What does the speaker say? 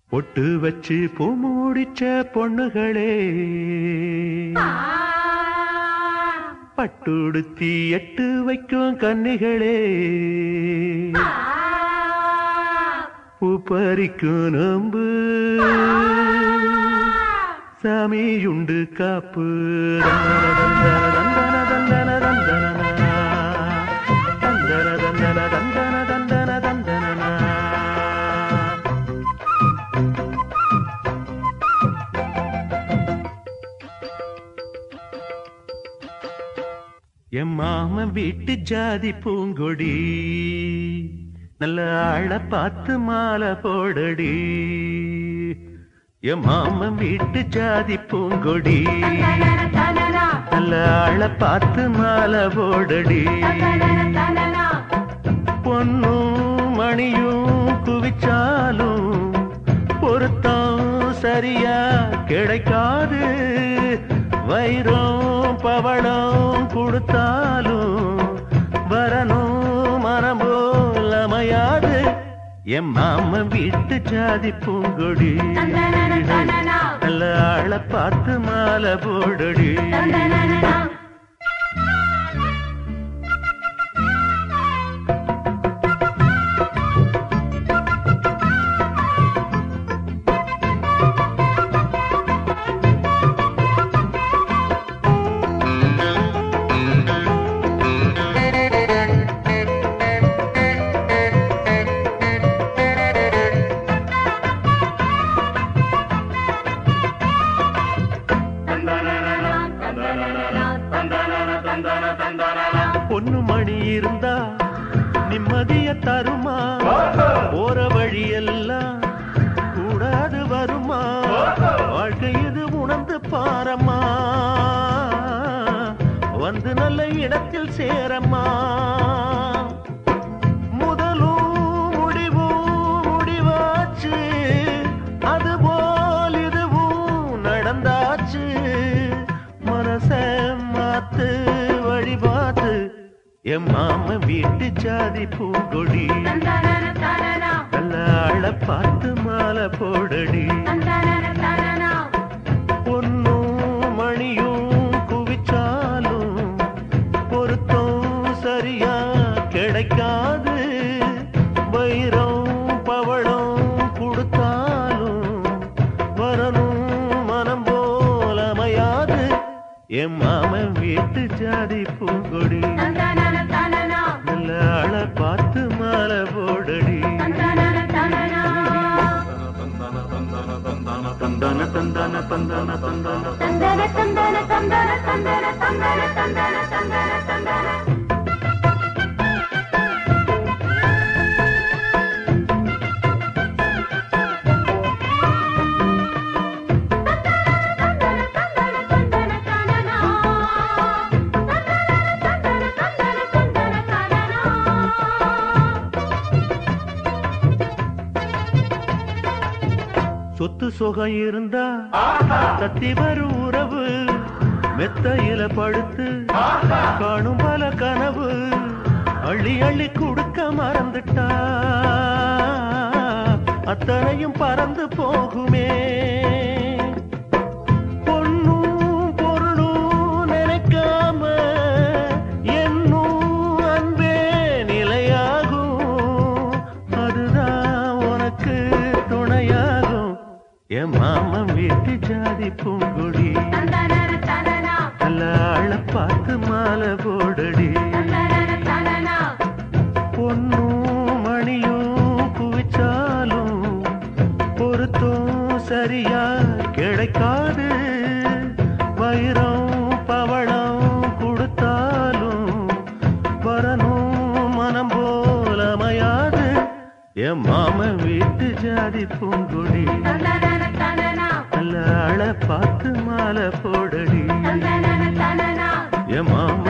பொட்டு வச்சு பூ மூடிச்ச பொண்ணுகளே பட்டுடுத்தி எட்டு வைக்கும் கன்னிகளே பூ பறிக்கும் நம்பு சாமியுண்டு காப்பு தந்தன தந்தன தந்தன தந்தன தந்தன தந்தன தந்தன தந்தன என் மாமன் வீட்டு ஜாதி பூங்கொடி நல்ல ஆள பார்த்து மாலை போடடி என் மாமன் வீட்டு ஜாதி பூங்கொடி நல்ல ஆள பார்த்து மாலை போடடி பொன்னும் மணியும் குவிச்சாலும் பொருத்தம் சரியா கிடைக்காது வைரம் பவளம் கொடுத்தாலும் வரணும் மனம் போல் அமையாது என் மாமன் வீட்டு ஜாதி பூங்கொடி நல்ல ஆள பார்த்து மாலை போடடி பொண்ணு மணி இருந்தா நிம்மதிய தருமா போற வழியெல்லாம் கூடாது வருமா வாழ்க்கை இது உணர்ந்து பாரம்மா வந்து நல்ல இடத்தில் சேரம்மா முதலும் முடிவும் முடிவாச்சு அதுபோல் இதுவும் நடந்தாச்சு மனச மாத்து வழி பார்த்து என் மாம வீட்டு ஜாதி பூங்கொடி நல்ல ஆள பார்த்து மாலை போடடி பொன்னும் மணியும் குவிச்சாலும் பொருத்தம் சரியா கிடைக்காது வைரம் பவளம் கொடுத்தாலும் வரணும் மனம் போல் அமையாது என் மாமன் வீட்டு ஜாதி பூங்கொடி நல்ல ஆள பார்த்து மாலை போடடி தந்தான தந்தான தந்தான தந்தான சொத்து சுகம் இருந்தா தத்தி வரும் உறவு மெத்தையில படுத்து காணும் பல கனவு அள்ளி அள்ளி கொடுக்க மறந்துட்டா அத்தனையும் பறந்து போகுமே பொன்னும் பொருளும் நினைக்காம என்னும் அன்பே நிலையாகும் அதுதான் உனக்கு துணையாகும் என் மாமன் வீட்டு ஜாதி பூங்குடி நல்ல ஆள பார்த்து மாலை போடடி பொன்னும் மணியும் குவிச்சாலும் பொருத்தம் சரியா கிடைக்காது வைரம் பவளம் கொடுத்தாலும் வரணும் மனம் போல் அமையாது என் மாமன் வீட்டு ஜாதி பூங்குடி நல்ல ஆள பார்த்து மாலை போடடி என் மாமன்